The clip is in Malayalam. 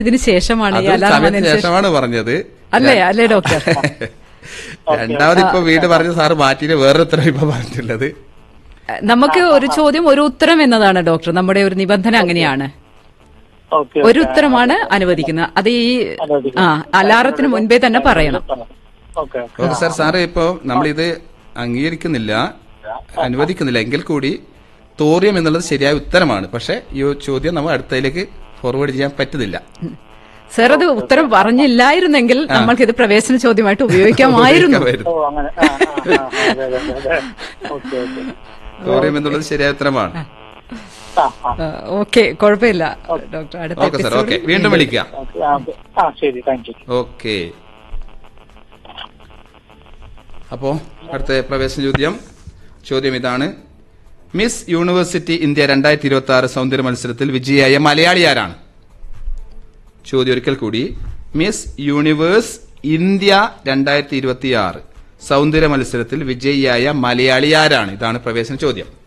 ഇതിന് ശേഷമാണ് ഈ അത് അലാറം സമയത്തിന് വന്നതിന് ശേഷം ശേഷമാണ് പറഞ്ഞത് അല്ലേ അല്ലേ ഡോക്ടർ രണ്ടാമത് ഇപ്പൊ വീട് പറഞ്ഞ സാറ് മാറ്റിയിട്ട് വേറൊരു ഉത്തരം ഇപ്പൊ പറഞ്ഞിട്ടുള്ളത് നമുക്ക് ഒരു ചോദ്യം ഒരു ഉത്തരം എന്നതാണ് ഡോക്ടർ നമ്മുടെ ഒരു നിബന്ധന അങ്ങനെയാണ് ഓക്കെ ഒരു ഉത്തരമാണ് അനുവദിക്കുന്നത് അത് ഈ ആ അലാറത്തിന് മുൻപേ തന്നെ പറയണം ഓക്കെ ഓക്കെ സാർ സാറ് ഇപ്പൊ നമ്മളിത് അംഗീകരിക്കുന്നില്ല അനുവദിക്കുന്നില്ല എങ്കിൽ കൂടി തോറിയം എന്നുള്ളത് ശരിയായ ഉത്തരമാണ് പക്ഷെ ഈ ചോദ്യം നമ്മൾ അടുത്തതിലേക്ക് ഫോർവേഡ് ചെയ്യാൻ പറ്റുന്നില്ല സർ അത് ഉത്തരം പറഞ്ഞില്ലായിരുന്നെങ്കിൽ നമ്മൾക്ക് ഇത് പ്രവേശന ചോദ്യമായിട്ട് ഉപയോഗിക്കാമായിരുന്നു ഉപയോഗിക്കാമായിരുന്നു. ഓ അങ്ങനെ ആ, ആ, ആ, അതെ അതെ അതെ ഓക്കെ ഓക്കെ തോറിയം എന്നുള്ളത് ശരിയായ ഉത്തരമാണ് ആ ആ ഓക്കെ കുഴപ്പമില്ല ഡോക്ടർ അടുത്ത ഓക്കെ സാർ ഓക്കെ എപ്പിസോഡിൽ വീണ്ടും വിളിക്കാം ഓക്കെ ആ, ഓക്കെ. ആ ശരി താങ്ക് യു ഓക്കെ അപ്പോ അടുത്ത പ്രവേശന ചോദ്യം ചോദ്യം ഇതാണ് മിസ് യൂണിവേഴ്സിറ്റി ഇന്ത്യ രണ്ടായിരത്തി ഇരുപത്തി ആറ് സൗന്ദര്യ മത്സരത്തിൽ വിജയിയായ മലയാളി ആരാണ് ചോദ്യം ഒരിക്കൽ കൂടി മിസ് യൂണിവേഴ്സ് ഇന്ത്യ രണ്ടായിരത്തി ഇരുപത്തി ആറ് സൗന്ദര്യ മത്സരത്തിൽ വിജയിയായ മലയാളി ആരാണ് ഇതാണ് പ്രവേശന ചോദ്യം